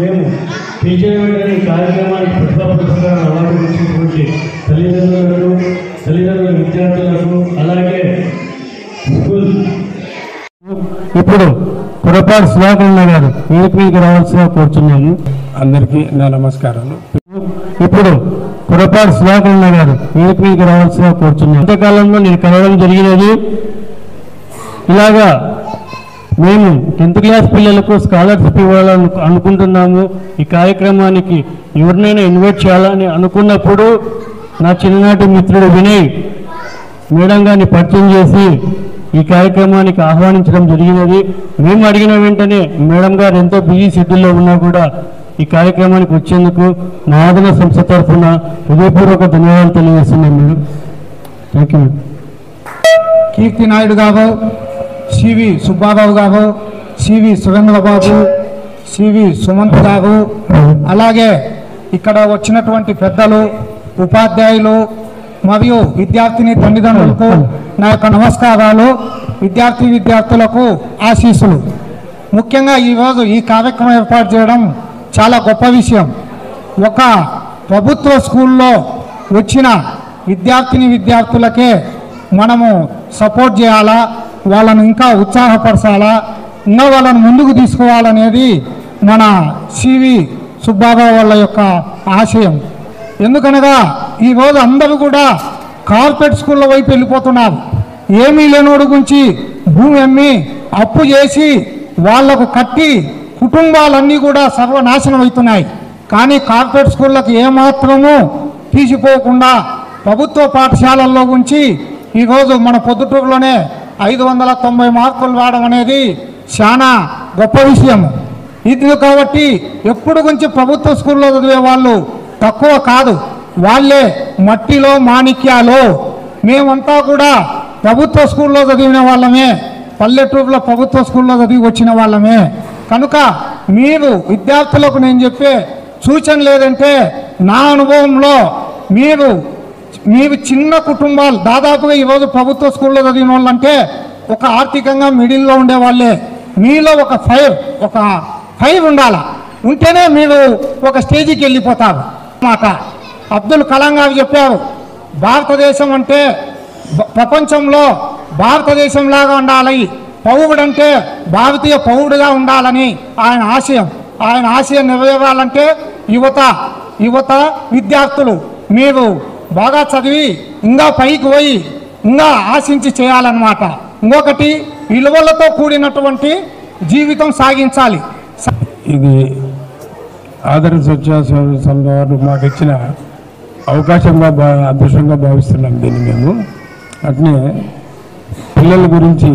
మేము టీచర్ వెంటనే ఈ కార్యక్రమానికి ప్రతిభా పురస్కారం అవార్డు ఇచ్చినటువంటి తల్లిదండ్రులకు తల్లిదండ్రుల విద్యార్థులకు అలాగే స్కూల్ ఇప్పుడు పురపాడు సుధాకరణ గారు వేదిక మీదకి రావాల్సిన కోరుతున్నాము అందరికీ నా నమస్కారాలు ఇప్పుడు పురపాడు సుధాకరణ గారు వేదిక మీదకి రావాల్సిన కోరుతున్నాము అంతకాలంలో నేను కలవడం జరిగినది ఇలాగా మేము టెన్త్ క్లాస్ పిల్లలకు స్కాలర్షిప్ ఇవ్వాలని అనుకుంటున్నాము ఈ కార్యక్రమానికి ఎవరినైనా ఇన్వైట్ చేయాలని అనుకున్నప్పుడు నా చిన్ననాటి మిత్రుడు వినయ్ మేడం గారిని పరిచయం చేసి ఈ కార్యక్రమానికి ఆహ్వానించడం జరిగినది మేము అడిగిన వెంటనే మేడం గారు ఎంతో బిజీ షెడ్యూల్లో ఉన్నా కూడా ఈ కార్యక్రమానికి వచ్చేందుకు నా ఆదరణ సంస్థ తరఫున హృదయపూర్వక ధన్యవాదాలు తెలియజేస్తున్నాం madam thank you Keerthi Naidu garu CV Subbarao గారు సివి సురేంద్రబాబు సివి సుమంత్ గారు అలాగే ఇక్కడ వచ్చినటువంటి పెద్దలు ఉపాధ్యాయులు మరియు విద్యార్థిని తల్లిదండ్రులకు నా యొక్క నమస్కారాలు విద్యార్థి విద్యార్థులకు ఆశీస్సులు ముఖ్యంగా ఈరోజు ఈ కార్యక్రమం ఏర్పాటు చేయడం చాలా గొప్ప విషయం ఒక ప్రభుత్వ స్కూల్లో వచ్చిన విద్యార్థిని విద్యార్థులకే మనము సపోర్ట్ చేయాలా వాళ్ళను ఇంకా ఉత్సాహపరచాలా ఇంకా వాళ్ళని ముందుకు తీసుకోవాలనేది మన సివి సుబ్బారావు వాళ్ళ యొక్క ఆశయం ఎందుకనగా ఈరోజు అందరూ కూడా కార్పొరేట్ స్కూళ్ళ వైపు వెళ్ళిపోతున్నారు ఏమీ లేనోడు గురించి భూమి అమ్మి అప్పు చేసి వాళ్లకు కట్టి కుటుంబాలన్నీ కూడా సర్వనాశనం అవుతున్నాయి కానీ కార్పొరేట్ స్కూళ్ళకు ఏమాత్రము తీసిపోకుండా ప్రభుత్వ పాఠశాలల్లో ఉంచి ఈరోజు మన పొద్దుటూరులోనే ఐదు వందల తొంభై మార్కులు రావడం అనేది చాలా గొప్ప విషయం ఇది కాబట్టి ఎప్పుడు గురించి ప్రభుత్వ స్కూల్లో చదివే వాళ్ళు తక్కువ కాదు వాళ్ళే మట్టిలో మాణిక్యాలు మేమంతా కూడా ప్రభుత్వ స్కూల్లో చదివిన వాళ్ళమే పల్లెటూరులో ప్రభుత్వ స్కూల్లో చదివి వచ్చిన వాళ్ళమే కనుక మీరు విద్యార్థులకు నేను చెప్పే సూచన లేదంటే నా అనుభవంలో మీరు మీరు చిన్న కుటుంబాలు దాదాపుగా ఈరోజు ప్రభుత్వ స్కూల్లో చదివిన వాళ్ళంటే ఒక ఆర్థికంగా మిడిల్లో ఉండే వాళ్ళే మీలో ఒక ఫైర్ ఒక ఫైర్ ఉండాల ఉంటేనే మీరు ఒక స్టేజీకి వెళ్ళిపోతారు మాట అబ్దుల్ కలాం గారు చెప్పారు భారతదేశం అంటే బ- ప్రపంచంలో భారతదేశం లాగా ఉండాలి పౌరుడంటే భారతీయ పౌరుడుగా ఉండాలని ఆయన ఆశయం ఆయన ఆశయం నెరవేరాలంటే యువత యువత విద్యార్థులు మీరు బాగా చదివి ఇంకా పైకి పోయి ఇంకా ఆశించి చేయాలన్నమాట ఇంకొకటి విలువలతో కూడినటువంటి జీవితం సాగించాలి ఇది ఆదరణ స్వచ్ఛ సంఘ వారు మాకు ఇచ్చిన అవకాశంగా భా అదృష్టంగా భావిస్తున్నాం దీన్ని మేము అట్నే పిల్లల గురించి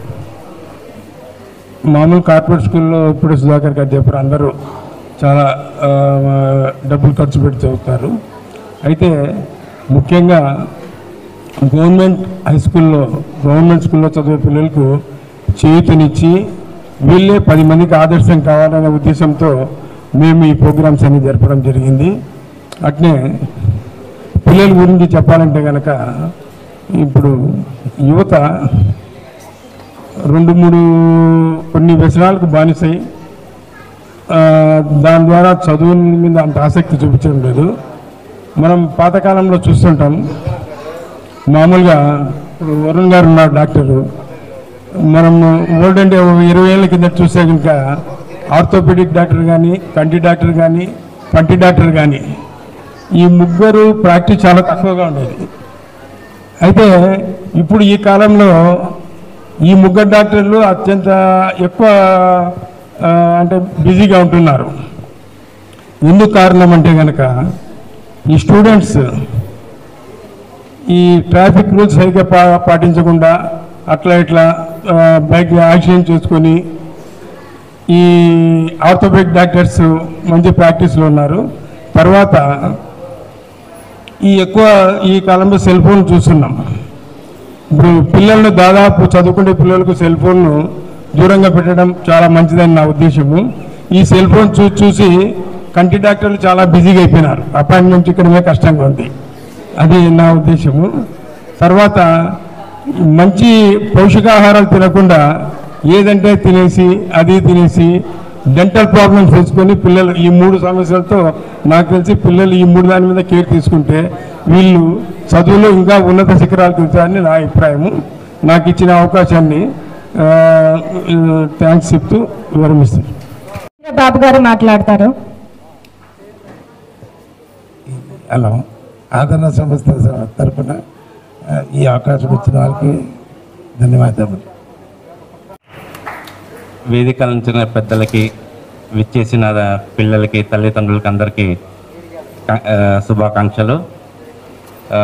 మామూలు కార్పొరేట్ స్కూల్లో ఇప్పుడు సుధాకర్ గారు చెప్పారు అందరూ చాలా ఆ, డబ్బులు ఖర్చు పెట్టి చదువుతారు అయితే ముఖ్యంగా గవర్నమెంట్ హై స్కూల్లో గవర్నమెంట్ స్కూల్లో చదివే పిల్లలకు చేయూతనిచ్చి వీళ్ళే పది మందికి ఆదర్శం కావాలనే ఉద్దేశంతో మేము ఈ ప్రోగ్రామ్స్ అన్ని జరపడం జరిగింది అట్నే పిల్లల గురించి చెప్పాలంటే కనుక ఇప్పుడు యువత రెండు మూడు కొన్ని వ్యసనాలకు బానిసై ఆ, దాని ద్వారా చదువు మీద అంత ఆసక్తి చూపించడం లేదు మనం పాతకాలంలో చూస్తుంటాం మామూలుగా ఇప్పుడు వరుణ్ గారు ఉన్నారు డాక్టరు మనం ఓల్డ్ అంటే ఒక ఇరవై ఏళ్ళ కింద చూస్తే కనుక ఆర్థోపెడిక్ డాక్టర్ కానీ కంటి డాక్టర్ కానీ పంటి డాక్టర్ కానీ ఈ ముగ్గురు ప్రాక్టీస్ చాలా తక్కువగా ఉండేది అయితే ఇప్పుడు ఈ కాలంలో ఈ ముగ్గురు డాక్టర్లు అత్యంత ఎక్కువ ఆ, అంటే బిజీగా ఉంటున్నారు ఎందుకు కారణం అంటే కనుక ఈ స్టూడెంట్స్ ఈ ట్రాఫిక్ రూల్స్ సరిగ్గా పా పాటించకుండా అట్లా ఇట్లా ఆ, బైక్ యాక్సిడెంట్ చేసుకొని ఈ ఆర్థోపెడిక్ డాక్టర్స్ మంచి ప్రాక్టీస్లో ఉన్నారు తర్వాత ఈ ఎక్కువ ఈ కాలంలో సెల్ ఫోన్ చూస్తున్నాం ఇప్పుడు పిల్లలను దాదాపు చదువుకునే పిల్లలకు సెల్ ఫోన్ను దూరంగా పెట్టడం చాలా మంచిదని నా ఉద్దేశము ఈ సెల్ ఫోన్ చూసి చూసి కంటి డాక్టర్లు చాలా బిజీగా అయిపోయినారు అపాయింట్మెంట్ ఇక్కడమే కష్టంగా ఉంది అది నా ఉద్దేశము తర్వాత మంచి పౌష్టికాహారాలు తినకుండా ఏదంటే తినేసి అది తినేసి డెంటల్ ప్రాబ్లమ్స్ తెచ్చుకొని పిల్లలు ఈ మూడు సమస్యలతో నాకు తెలిసి పిల్లలు ఈ మూడు దాని మీద కేర్ తీసుకుంటే వీళ్ళు చదువులో ఇంకా ఉన్నత శిఖరాలకు వెళ్తారని నా అభిప్రాయము నాకు ఇచ్చిన అవకాశాన్ని థ్యాంక్స్ చెప్తూ వివరమిస్తాను బాబు గారు మాట్లాడతారు హలో ఆదరణ సంస్థ తరపున ఆ, ఈ అవకాశం ఇచ్చిన వారికి ధన్యవాదాలు వేదిక నుంచిన పెద్దలకి విచ్చేసిన పిల్లలకి తల్లిదండ్రులకి అందరికీ కా- ఆ, శుభాకాంక్షలు ఆ,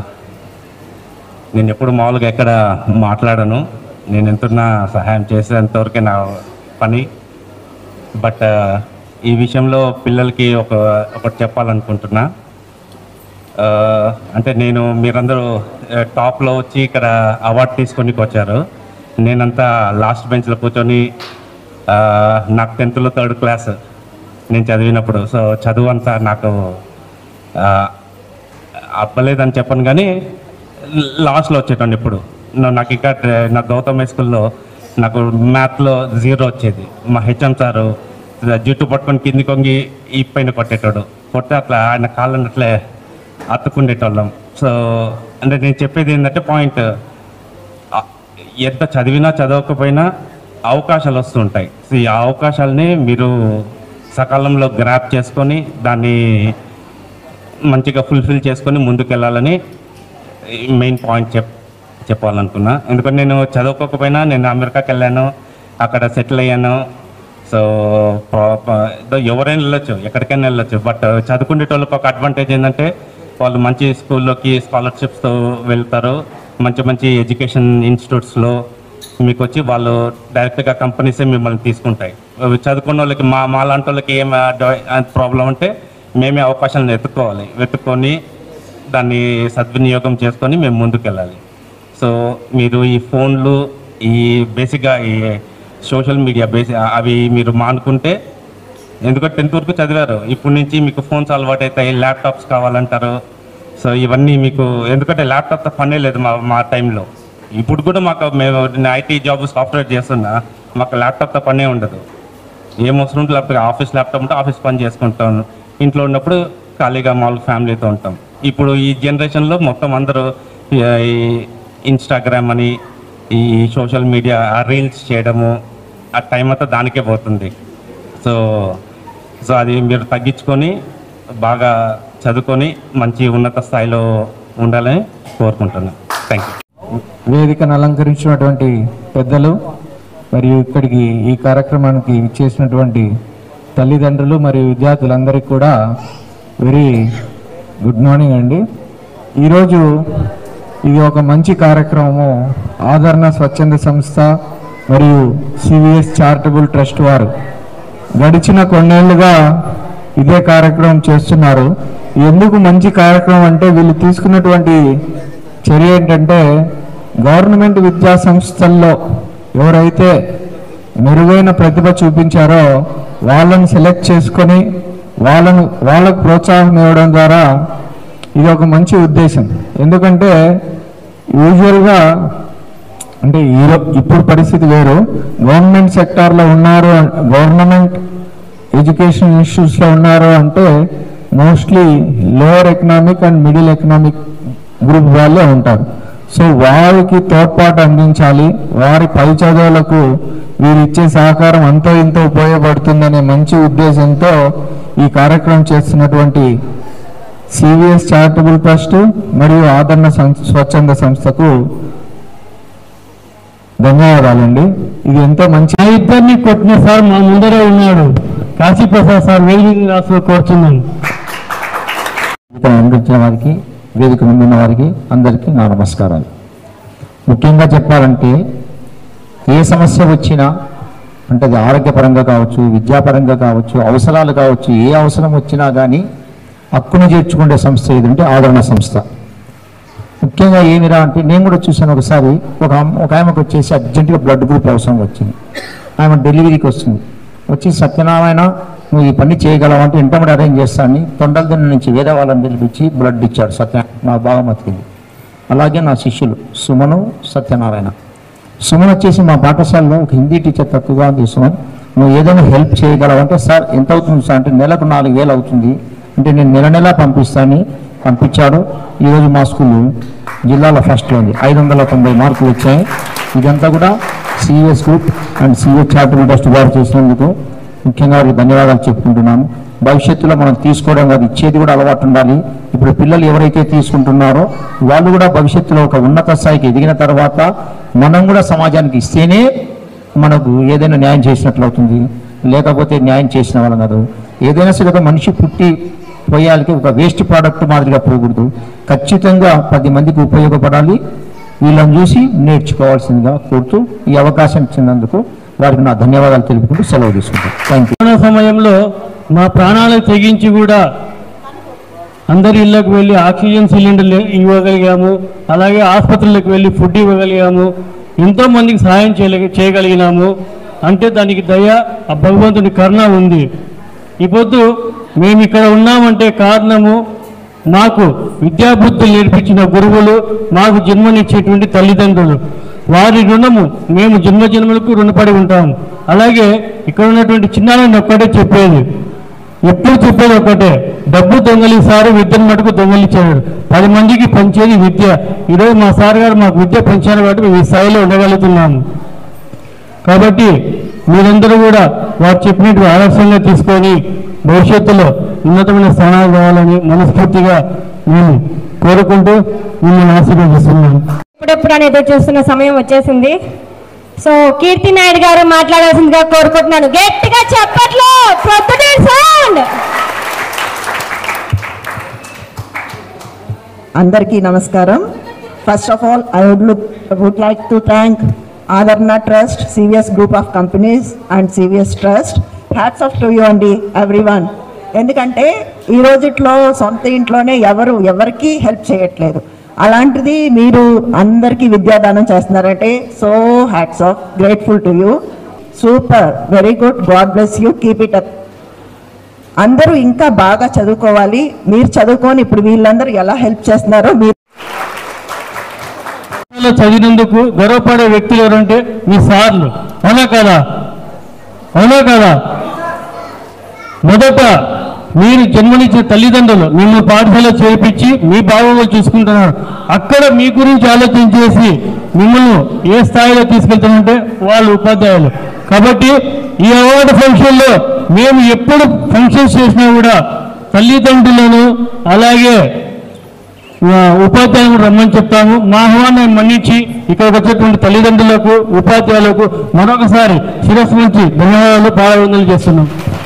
నేను ఎప్పుడు మామూలుగా ఎక్కడ మాట్లాడను నేను ఎంతున్నా సహాయం చేసేంతవరకే నా పని బట్ ఈ విషయంలో పిల్లలకి ఒక ఒకటి చెప్పాలనుకుంటున్నా ఆ, అంటే నేను మీరందరూ ఆ, టాప్లో వచ్చి ఇక్కడ అవార్డు తీసుకొని వచ్చారు నేనంతా లాస్ట్ బెంచ్లో కూర్చొని ఆ, నాకు టెన్త్లో థర్డ్ క్లాస్ నేను చదివినప్పుడు సో చదువు అంతా నాకు ఆ, అవ్వలేదని చెప్పను కానీ లాస్ట్లో వచ్చేటండి ఇప్పుడు నా- నాకు ఇంకా ట- నా గౌతమ్ హై స్కూల్లో నాకు మ్యాథ్లో జీరో వచ్చేది మా హెచ్ఎం సారు జుట్టు పట్టుకొని కింది కొంగి ఈ పైన కొట్టేటోడు కొట్టే అట్లా ఆయన కాళ్ళని అట్లే అత్తుకుండేటోళ్ళం సో అంటే నేను చెప్పేది ఏంటంటే పాయింట్ ఎంత చదివినా చదవకపోయినా అవకాశాలు వస్తుంటాయి సో ఈ అవకాశాలని మీరు సకాలంలో గ్రాప్ చేసుకొని దాన్ని మంచిగా ఫుల్ఫిల్ చేసుకొని ముందుకెళ్ళాలని మెయిన్ పాయింట్ చెప్ చెప్పాలనుకున్నా ఎందుకంటే నేను చదువుకోకపోయినా నేను అమెరికాకి వెళ్ళాను అక్కడ సెటిల్ అయ్యాను సో ప- ప- ఏదో ఎవరైనా వెళ్ళొచ్చు ఎక్కడికైనా వెళ్ళొచ్చు బట్ చదువుకునేటోళ్ళకి ఒక అడ్వాంటేజ్ ఏంటంటే వాళ్ళు మంచి స్కూల్లోకి స్కాలర్షిప్స్తో వెళ్తారు మంచి మంచి ఎడ్యుకేషన్ ఇన్స్టిట్యూట్స్లో మీకు వచ్చి వాళ్ళు డైరెక్ట్గా కంపెనీసే మిమ్మల్ని తీసుకుంటాయి అవి చదువుకున్న వాళ్ళకి మా మా లాంటి వాళ్ళకి ఏం ప్రాబ్లం అంటే మేమే అవకాశాలను వెతుక్కోవాలి వెతుక్కొని దాన్ని సద్వినియోగం చేసుకొని మేము ముందుకెళ్ళాలి సో మీరు ఈ ఫోన్లు ఈ బేసిక్గా ఈ సోషల్ మీడియా బేసి అవి మీరు మానుకుంటే ఎందుకంటే టెన్త్ వరకు చదివారు ఇప్పటి నుంచి మీకు ఫోన్స్ అలవాటు అవుతాయి ల్యాప్టాప్స్ కావాలంటారు సో ఇవన్నీ మీకు ఎందుకంటే ల్యాప్టాప్తో పనే లేదు మా మా టైంలో ఇప్పుడు కూడా మాకు మేము ఐటీ జాబ్ సాఫ్ట్వేర్ చేస్తున్నా మాకు ల్యాప్టాప్తో పనే ఉండదు ఏం అవసరం ఉంటే లేకపోతే ఆఫీస్ ల్యాప్టాప్ ఉంటే ఆఫీస్ పని చేసుకుంటాం ఇంట్లో ఉన్నప్పుడు ఖాళీగా మామూలు ఫ్యామిలీతో ఉంటాం ఇప్పుడు ఈ జనరేషన్లో మొత్తం అందరూ ఈ ఇన్స్టాగ్రామ్ అని ఈ సోషల్ మీడియా ఆ రీల్స్ చేయడము ఆ టైం అంతా దానికే పోతుంది సో సో అది మీరు తగ్గించుకొని బాగా చదువుకొని మంచి ఉన్నత స్థాయిలో ఉండాలని కోరుకుంటున్నాను థ్యాంక్ యూ వేదికను అలంకరించినటువంటి పెద్దలు మరియు ఇక్కడికి ఈ కార్యక్రమానికి ఇచ్చేసినటువంటి తల్లిదండ్రులు మరియు విద్యార్థులందరికీ కూడా వెరీ గుడ్ మార్నింగ్ అండి ఈరోజు ఇది ఒక మంచి కార్యక్రమము ఆదరణ స్వచ్ఛంద సంస్థ మరియు సివిఎస్ చారిటబుల్ ట్రస్ట్ వారు గడిచిన కొన్నేళ్లుగా ఇదే కార్యక్రమం చేస్తున్నారు ఎందుకు మంచి కార్యక్రమం అంటే వీళ్ళు తీసుకున్నటువంటి చర్య ఏంటంటే గవర్నమెంట్ విద్యా సంస్థల్లో ఎవరైతే మెరుగైన ప్రతిభ చూపించారో వాళ్ళని సెలెక్ట్ చేసుకొని వాళ్ళను వాళ్ళకు ప్రోత్సాహం ఇవ్వడం ద్వారా ఇది ఒక మంచి ఉద్దేశం ఎందుకంటే యూజువల్గా అంటే ఈరో ఇప్పుడు పరిస్థితి వేరు గవర్నమెంట్ సెక్టార్లో ఉన్నారు గవర్నమెంట్ ఎడ్యుకేషన్ ఇన్స్టిట్యూట్స్లో ఉన్నారు అంటే mostly lower economic and middle economic group వాళ్ళే ఉంటారు సో వారికి తోడ్పాటు అందించాలి వారి పై చదువులకు వీరు ఇచ్చే సహకారం అంతో ఇంతో ఉపయోగపడుతుందనే మంచి ఉద్దేశంతో ఈ కార్యక్రమం చేస్తున్నటువంటి సివిఎస్ చారిటబుల్ ట్రస్ట్ మరియు ఆదరణ సం- స్వచ్ఛంద సంస్థకు ధన్యవాదాలండి ఇది ఎంతో మంచి ఆ ఇద్దరిని కొట్టిన సార్ మా ముందరే ఉన్నాడు కాశీప్రసాద్ సార్ వేదిక రాసు కోరుతున్నాను ఇక్కడ అందించిన వారికి వేదిక ముందున్న వారికి అందరికీ నా నమస్కారాలు ముఖ్యంగా చెప్పాలంటే ఏ సమస్య వచ్చినా అంటే అది ఆరోగ్యపరంగా కావచ్చు విద్యాపరంగా కావచ్చు అవసరాలు కావచ్చు ఏ అవసరం వచ్చినా కానీ హక్కును చేర్చుకునే సంస్థ ఏదంటే ఆదరణ సంస్థ ముఖ్యంగా ఏమిరా అంటే నేను కూడా చూశాను ఒకసారి ఒక అమ్మ- ఒక ఆమెకు వచ్చేసి అర్జెంటుగా బ్లడ్ గ్రూప్ అవసరం వచ్చింది ఆమె డెలివరీకి వస్తుంది వచ్చి సత్యనారాయణ నువ్వు ఈ పని చేయగలవు అంటే ఇంటర్మీడియట్ అరేంజ్ చేస్తానని తొండలదిన నుంచి వేరే వాళ్ళని పిలిపించి బ్లడ్ ఇచ్చాడు సత్య నా బాగా మతికింది అలాగే నా శిష్యులు సుమను సత్యనారాయణ సుమన్ వచ్చేసి మా పాఠశాలలో ఒక హిందీ టీచర్ తక్కువగా ఉంది సుమన్ నువ్వు ఏదైనా హెల్ప్ చేయగలవంటే సార్ ఎంత అవుతుంది సార్ అంటే నెలకు నాలుగు వేలు అవుతుంది అంటే నేను నెల నెలా పంపిస్తాను పంపించాడు ఈరోజు మా స్కూల్ జిల్లాలో ఫస్ట్లో ఉంది ఐదు వందల తొంభై మార్కులు వచ్చాయి ఇదంతా కూడా CS group and CS charitable trust వారు చేసినందుకు ముఖ్యంగా వారికి ధన్యవాదాలు చెప్పుకుంటున్నాను భవిష్యత్తులో మనం తీసుకోవడం కాదు ఇచ్చేది కూడా అలవాటు ఉండాలి ఇప్పుడు పిల్లలు ఎవరైతే తీసుకుంటున్నారో వాళ్ళు కూడా భవిష్యత్తులో ఒక ఉన్నత స్థాయికి ఎదిగిన తర్వాత మనం కూడా సమాజానికి ఇస్తేనే మనకు ఏదైనా న్యాయం చేసినట్లు అవుతుంది లేకపోతే న్యాయం చేసిన వాళ్ళం కాదు ఏదైనా సరే ఒక మనిషి పుట్టి పోయాలకి ఒక వేస్ట్ ప్రోడక్ట్ మాదిరిగా పోకూడదు ఖచ్చితంగా పది మందికి ఉపయోగపడాలి వీళ్ళని చూసి నేర్చుకోవాల్సిందిగా కోరుతూ ఈ అవకాశం ఇచ్చినందుకు వారికి నా ధన్యవాదాలు తెలుపుకుంటూ సెలవు తీసుకుంటాను థ్యాంక్ యూ కరోనా సమయంలో మా ప్రాణాలకు తెగించి కూడా అందరి ఇళ్ళకు వెళ్ళి ఆక్సిజన్ సిలిండర్లు ఇవ్వగలిగాము అలాగే ఆసుపత్రులకు వెళ్ళి ఫుడ్ ఇవ్వగలిగాము ఎంతో మందికి సహాయం చేయలే చేయగలిగినాము అంటే దానికి దయ ఆ భగవంతుని కరుణ ఉంది ఈ పొద్దు మేము ఇక్కడ ఉన్నామంటే కారణము మాకు విద్యాబుద్ధులు నేర్పించిన గురువులు మాకు జన్మనిచ్చేటువంటి తల్లిదండ్రులు వారి రుణము మేము జన్మ జన్మలకు రుణపడి ఉంటాము అలాగే ఇక్కడ ఉన్నటువంటి చిన్నారని ఒక్కటే చెప్పేది ఎప్పుడు చెప్పేది ఒకటే డబ్బు దొంగలిస్తారు విద్యను మటుకు దొంగలిచ్చాడు పది మందికి పంచేది విద్య ఈరోజు మా సార్ గారు మాకు విద్య పంచారు కాబట్టి మేము ఈ స్థాయిలో ఉండగలుగుతున్నాము కాబట్టి మీరందరూ కూడా వారు చెప్పినట్టు ఆదర్శంగా తీసుకొని భవిష్యత్తులో ఉన్నతమైన స్థానాలు కావాలని మనస్ఫూర్తిగా మేము కోరుకుంటూ మిమ్మల్ని ఆశీర్వదిస్తున్నాను ఇప్పుడెప్పుడు అనేది చూస్తున్న సమయం వచ్చేసింది సో కీర్తి నాయుడు గారు మాట్లాడాల్సిందిగా కోరుకుంటున్నాను గట్టిగా చెప్పట్లో ప్రొద్దుటే సౌండ్ అందరికీ నమస్కారం first of all I would look would like to thank Adarna trust CVS group of companies and CVS trust hats off to you అండి ఎవ్రీ వన్ ఎందుకంటే ఈ రోజుట్లో సొంత ఇంట్లోనే ఎవరు ఎవరికి హెల్ప్ చేయట్లేదు అలాంటిది మీరు అందరికీ విద్యాదానం చేస్తున్నారంటే so hats off grateful to you super very good God bless you keep it up అందరూ ఇంకా బాగా చదువుకోవాలి మీరు చదువుకొని ఇప్పుడు వీళ్ళందరూ ఎలా హెల్ప్ చేస్తున్నారో మీరు లో చదివినందుకు గర్వపడే వ్యక్తులు ఎవరంటే మీ సార్లు అవునా కదా అవునా కదా మొదట మీరు జన్మనిచ్చిన తల్లిదండ్రులు మిమ్మల్ని పాఠశాల చేర్పించి మీ బాగోగులు చూసుకుంటున్నారు అక్కడ మీ గురించి ఆలోచన చేసి మిమ్మల్ని ఏ స్థాయిలో తీసుకెళ్తారంటే వాళ్ళు ఉపాధ్యాయులు కాబట్టి ఈ అవార్డు ఫంక్షన్లో మేము ఎప్పుడు ఫంక్షన్స్ చేసినా కూడా తల్లిదండ్రులను అలాగే ఆ, ఉపాధ్యాయులను రమ్మని చెప్తాము మా ఆహ్వానాన్ని మన్నించి ఇక్కడికి వచ్చేటువంటి తల్లిదండ్రులకు ఉపాధ్యాయులకు మరొకసారి శిరస్సు నుంచి ధన్యవాదాలు పాలవందలు చేస్తున్నాం